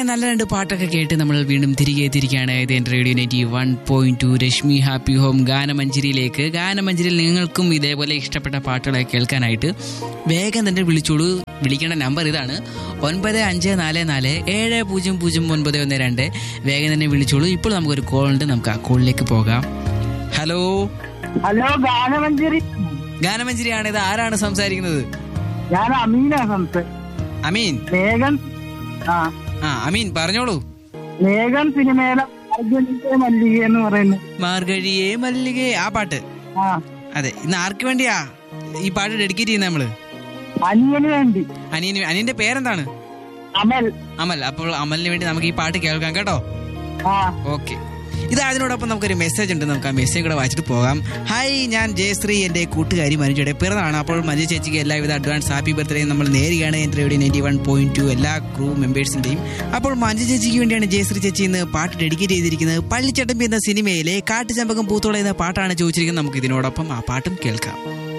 നല്ല രണ്ട് പാട്ടൊക്കെ കേട്ട് നമ്മൾ വീണ്ടും തിരികെ എത്തിയിരിക്കുകയാണ് ഇത് എൻ്റെ radio ninety one point two Rashmi happy home ഗാനമഞ്ചരിയിലേക്ക് ഗാനമഞ്ചരിയിൽ നിങ്ങൾക്കും ഇതേപോലെ ഇഷ്ടപ്പെട്ട പാട്ടുകളൊക്കെ കേൾക്കാനായിട്ട് വേഗം തന്നെ വിളിച്ചോളൂ വിളിക്കേണ്ട നമ്പർ ഇതാണ് ഒൻപത് അഞ്ച് നാല് നാല് ഏഴ് പൂജ്യം പൂജ്യം ഒൻപത് ഒന്ന് രണ്ട് വേഗം തന്നെ വിളിച്ചോളൂ ഇപ്പോൾ നമുക്കൊരു കോൾ ഉണ്ട് നമുക്ക് ആ കോളിലേക്ക് പോകാം ഹലോ ഹലോ ഗാനമഞ്ചേരി ഗാനമഞ്ചരിയാണ് ഇത് ആരാണ് സംസാരിക്കുന്നത് ഞാൻ അമീന സംസ് അമീൻ മേഘൻ ആ ആ അമീൻ പറഞ്ഞോളൂ മേഘൻ സിനിമയിലെ അർജുനന്റെ മല്ലിക എന്ന് പറയുന്നത് മാർഗഴിയേ മല്ലികേ ആ പാട്ട് ആ അതെ ഇന്ന് ആർക്ക് വേണ്ടിയാ ഈ പാട്ട് ഡെഡിക്കേറ്റ് ചെയ്യുന്നത് നമ്മള് അനിയന് വേണ്ടി അനിയന് അനിയന്റെ പേരെന്താണ് അമൽ അമൽ അപ്പോൾ അമലിന് വേണ്ടി നമുക്ക് ഈ പാട്ട് കേൾക്കാം കേട്ടോ ആ ഓക്കെ ഇത് അതിനോടൊപ്പം നമുക്കൊരു മെസ്സേജ് ഉണ്ട് നമുക്ക് ആ മെസ്സേജ് കൂടെ വായിച്ചിട്ട് പോകാം ഹായ് ഞാൻ ജയശ്രീ എൻ്റെ കൂട്ടുകാരി മനുജയുടെ പിറന്നാണ് അപ്പോൾ മഞ്ജു ചേച്ചിക്ക് എല്ലാവിധ അഡ്വാൻസ് ഹാപ്പി ബർത്ത്ഡേ നമ്മൾ നേരുകയാണ് എൻ്റെ radio ninety one point two എല്ലാ ക്രൂ മെമ്പേഴ്സിൻ്റെയും അപ്പോൾ മഞ്ജു ചേച്ചിക്ക് വേണ്ടിയാണ് ജയശ്രീ ചേച്ചി ഇന്ന് പാട്ട് ഡെഡിക്കേറ്റ് ചെയ്തിരിക്കുന്നത് പള്ളിച്ചട്ടമ്പി എന്ന സിനിമയിലെ കാട്ടുചമ്പകം പൂത്തോള എന്ന പാട്ടാണ് ചോദിച്ചിരിക്കുന്നത് നമുക്ക് ഇതിനോടൊപ്പം ആ പാട്ടും കേൾക്കാം